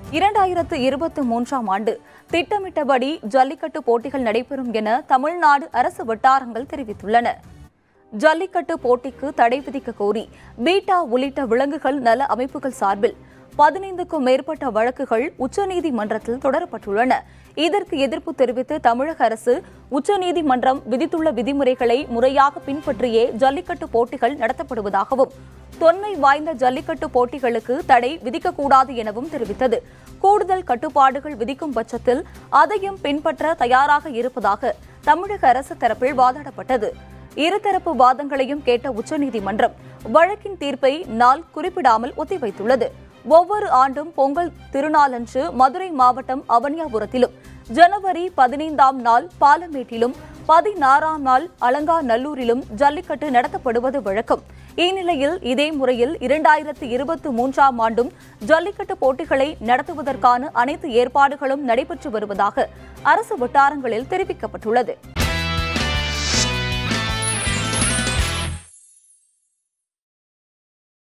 இரண்டாயிரத்து இருபத்தி மூன்றாம் ஆண்டு திட்டமிட்டபடி ஜல்லிக்கட்டு போட்டிகள் நடைபெறும் என தமிழ்நாடு அரசு வட்டாரங்கள் தெரிவித்துள்ளன ஜல்லிக்கட்டு போட்டிக்கு தடை விதிக்க கோரி பீட்டா உள்ளிட்ட விலங்குகள் நல அமைப்புகள் சார்பில் பதினைந்துக்கும் மேற்பட்ட வழக்குகள் உச்சநீதிமன்றத்தில் தொடரப்பட்டுள்ளன இதற்கு எதிர்ப்பு தெரிவித்து தமிழக அரசு உச்சநீதிமன்றம் விதித்துள்ள விதிமுறைகளை முறையாக பின்பற்றியே ஜல்லிக்கட்டு போட்டிகள் நடத்தப்படுவதாகவும் தொன்மை வாய்ந்த ஜல்லிக்கட்டு போட்டிகளுக்கு தடை விதிக்கக்கூடாது எனவும் தெரிவித்தது கூடுதல் கட்டுப்பாடுகள் விதிக்கும் பட்சத்தில் அதையும் பின்பற்ற தயாராக இருப்பதாக தமிழக அரசு தரப்பில் வாதாடப்பட்டது இருதரப்பு வாதங்களையும் கேட்ட உச்சநீதிமன்றம் வழக்கின் தீர்ப்பை நாள் குறிப்பிடாமல் ஒத்திவைத்துள்ளது ஒவ்வொரு ஆண்டும் பொங்கல் திருநாளன்று மதுரை மாவட்டம் அவனியாபுரத்திலும் ஜனவரி பதினைந்தாம் நாள் பாலமேட்டிலும் பதினாறாம் நாள் அலங்காநல்லூரிலும் ஜல்லிக்கட்டு நடத்தப்படுவது வழக்கம் இந்நிலையில் இதே முறையில் இரண்டாயிரத்து இருபத்தி மூன்றாம் ஆண்டும் ஜல்லிக்கட்டு போட்டிகளை நடத்துவதற்கான அனைத்து ஏற்பாடுகளும் நடைபெற்று வருவதாக அரசு வட்டாரங்களில் தெரிவிக்கப்பட்டுள்ளது